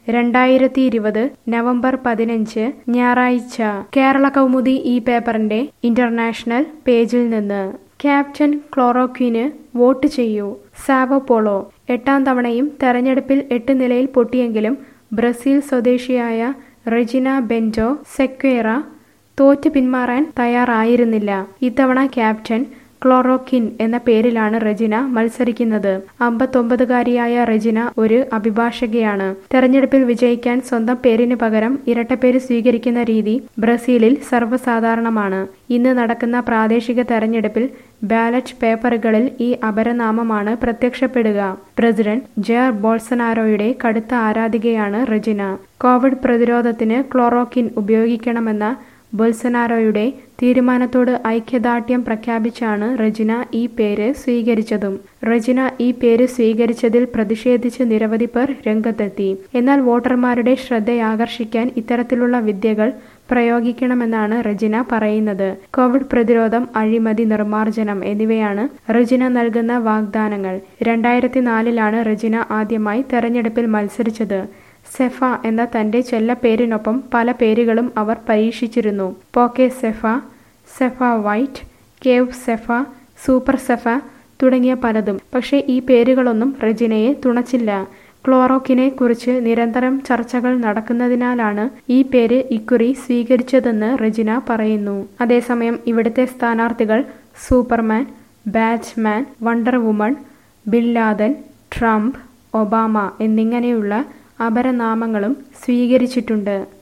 രണ്ടായിരത്തി ഇരുപത് നവംബർ പതിനഞ്ച് ഞായറാഴ്ച കേരള കൗമുദി ഈ പേപ്പറിന്റെ ഇന്റർനാഷണൽ പേജിൽ നിന്ന് ക്യാപ്റ്റൻ ക്ലോറോക്വിന് വോട്ട് ചെയ്യൂ സാവോ പോളോ എട്ടാം തവണയും തെരഞ്ഞെടുപ്പിൽ എട്ട് നിലയിൽ പൊട്ടിയെങ്കിലും ബ്രസീൽ സ്വദേശിയായ റെജിന ബെൻജോ സെക്വേറ തോറ്റു പിന്മാറാൻ തയ്യാറായിരുന്നില്ല ഇത്തവണ ക്യാപ്റ്റൻ ക്ലോറോക്കിൻ എന്ന പേരിലാണ് റെജിന മത്സരിക്കുന്നത് അമ്പത്തൊമ്പതുകാരിയായ റെജിന ഒരു അഭിഭാഷകയാണ് തെരഞ്ഞെടുപ്പിൽ വിജയിക്കാൻ സ്വന്തം പേരിന് പകരം ഇരട്ടപ്പേര് സ്വീകരിക്കുന്ന രീതി ബ്രസീലിൽ സർവ്വസാധാരണമാണ് ഇന്ന് നടക്കുന്ന പ്രാദേശിക തെരഞ്ഞെടുപ്പിൽ ബാലറ്റ് പേപ്പറുകളിൽ ഈ അപരനാമമാണ് പ്രത്യക്ഷപ്പെടുക പ്രസിഡന്റ് ജെയർ ബോൾസനാരോയുടെ കടുത്ത ആരാധികയാണ് റെജിന കോവിഡ് പ്രതിരോധത്തിന് ക്ലോറോക്കിൻ ഉപയോഗിക്കണമെന്ന ബൊൽസനാരോയുടെ തീരുമാനത്തോട് ഐക്യദാർഢ്യം പ്രഖ്യാപിച്ചാണ് റെജിന ഈ പേര് സ്വീകരിച്ചതും റെജിന ഈ പേര് സ്വീകരിച്ചതിൽ പ്രതിഷേധിച്ച് നിരവധി പേർ രംഗത്തെത്തി എന്നാൽ വോട്ടർമാരുടെ ശ്രദ്ധയാകർഷിക്കാൻ ഇത്തരത്തിലുള്ള വിദ്യകൾ പ്രയോഗിക്കണമെന്നാണ് റെജിന പറയുന്നത് കോവിഡ് പ്രതിരോധം അഴിമതി നിർമ്മാർജ്ജനം എന്നിവയാണ് റെജിന നൽകുന്ന വാഗ്ദാനങ്ങൾ രണ്ടായിരത്തി നാലിലാണ് റെജിന ആദ്യമായി തെരഞ്ഞെടുപ്പിൽ മത്സരിച്ചത് സെഫ എന്ന തന്റെ ചെല്ലപ്പേരിനൊപ്പം പല പേരുകളും അവർ പരീക്ഷിച്ചിരുന്നു പോക്കെ സെഫ സെഫ വൈറ്റ് കേവ് സെഫ സൂപ്പർ സെഫ തുടങ്ങിയ പലതും പക്ഷേ ഈ പേരുകളൊന്നും റെജിനയെ തുണച്ചില്ല ക്ലോറോക്കിനെ കുറിച്ച് നിരന്തരം ചർച്ചകൾ നടക്കുന്നതിനാലാണ് ഈ പേര് ഇക്കുറി സ്വീകരിച്ചതെന്ന് റെജിന പറയുന്നു അതേസമയം ഇവിടുത്തെ സ്ഥാനാർത്ഥികൾ Superman Batman Wonder Woman Bin Laden Trump Obama എന്നിങ്ങനെയുള്ള അപരനാമങ്ങളും സ്വീകരിച്ചിട്ടുണ്ട്